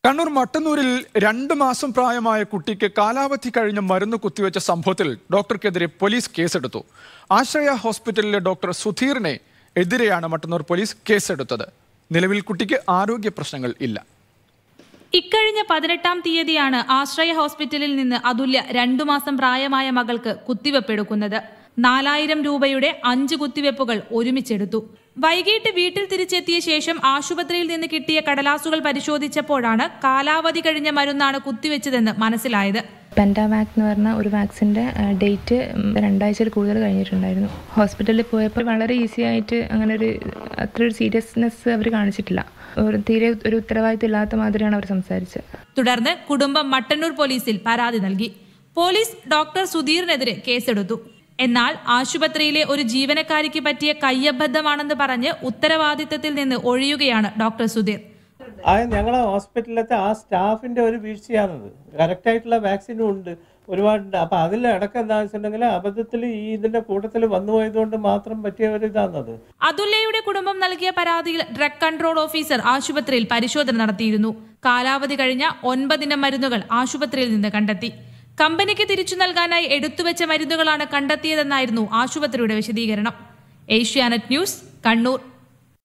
കണ്ണൂർ മട്ടന്നൂരിൽ രണ്ട് മാസം പ്രായമായ കുട്ടിക്ക് കാലാവധി കഴിഞ്ഞ മരുന്ന് കുത്തിവെച്ച സംഭവത്തിൽ ഡോക്ടർക്കെതിരെ പോലീസ് കേസെടുത്തു ആശ്രയ ഹോസ്പിറ്റലിലെ ഡോക്ടർ സുധീറിനെ എതിരെയാണ് മട്ടന്നൂർ പോലീസ് കേസെടുത്തത് നിലവിൽ കുട്ടിക്ക് ആരോഗ്യ പ്രശ്നങ്ങൾ ഇല്ല ഇക്കഴിഞ്ഞ പതിനെട്ടാം തീയതിയാണ് ആശ്രയ ഹോസ്പിറ്റലിൽ നിന്ന് അതുല്യ രണ്ടു മാസം പ്രായമായ മകൾക്ക് കുത്തിവെപ്പെടുക്കുന്നത് നാലായിരം രൂപയുടെ അഞ്ച് കുത്തിവെപ്പുകൾ ഒരുമിച്ചെടുത്തു വൈകിട്ട് വീട്ടിൽ തിരിച്ചെത്തിയ ശേഷം ആശുപത്രിയിൽ നിന്ന് കിട്ടിയ കടലാസുകൾ പരിശോധിച്ചപ്പോഴാണ് കാലാവധി കഴിഞ്ഞ മരുന്നാണ് കുത്തിവെച്ചതെന്ന് മനസ്സിലായത് പെൻറ്റാവാക് എന്ന് പറഞ്ഞ ഒരു വാക്സിൻ്റെ ഡേറ്റ് രണ്ടാഴ്ചയിൽ കൂടുതൽ കഴിഞ്ഞിട്ടുണ്ടായിരുന്നു ഹോസ്പിറ്റലിൽ പോയപ്പോൾ വളരെ ഈസി ആയിട്ട് അങ്ങനെ ഒരു അത്ര ഒരു സീരിയസ്നെസ് അവർ കാണിച്ചിട്ടില്ല ഒരു തീരെ ഒരു ഉത്തരവാദിത്വം ഇല്ലാത്ത മാതിരിയാണ് അവർ സംസാരിച്ചത് തുടർന്ന് കുടുംബം മട്ടന്നൂർ പോലീസിൽ പരാതി നൽകി പോലീസ് ഡോക്ടർ സുധീറിനെതിരെ കേസെടുത്തു എന്നാൽ ആശുപത്രിയിലെ ഒരു ജീവനക്കാരിക്ക് പറ്റിയ കയ്യബദ്ധമാണെന്ന് പറഞ്ഞ് ഉത്തരവാദിത്തത്തിൽ നിന്ന് ഒഴിയുകയാണ് ഡോക്ടർ സുധീർ ആ ഞങ്ങളെ ഹോസ്പിറ്റലിലത്തെ ആ സ്റ്റാഫിന്റെ ഒരു വീഴ്ചയാണത് കറക്റ്റ് ആയിട്ടുള്ള വാക്സിനും ഉണ്ട് ഒരുപാടുണ്ട് അപ്പൊ അതിൽ അടക്കം എന്താ വെച്ചിട്ടുണ്ടെങ്കിൽ അബദ്ധത്തിൽ ഈ ഇതിന്റെ കൂട്ടത്തിൽ വന്നു പോയതുകൊണ്ട് മാത്രം പറ്റിയ ഒരു ഇതാണത് അതുല്യയുടെ കുടുംബം നൽകിയ പരാതിയിൽ ഡ്രഗ് കൺട്രോൾ ഓഫീസർ ആശുപത്രിയിൽ പരിശോധന നടത്തിയിരുന്നു കാലാവധി കഴിഞ്ഞ ഒൻപതിനം മരുന്നുകൾ ആശുപത്രിയിൽ നിന്ന് കണ്ടെത്തി കമ്പനിക്ക് തിരിച്ചു നൽകാനായി എടുത്തുവെച്ച മരുന്നുകളാണ് കണ്ടെത്തിയതെന്നായിരുന്നു ആശുപത്രിയുടെ വിശദീകരണം ഏഷ്യാനെറ്റ് ന്യൂസ് കണ്ണൂർ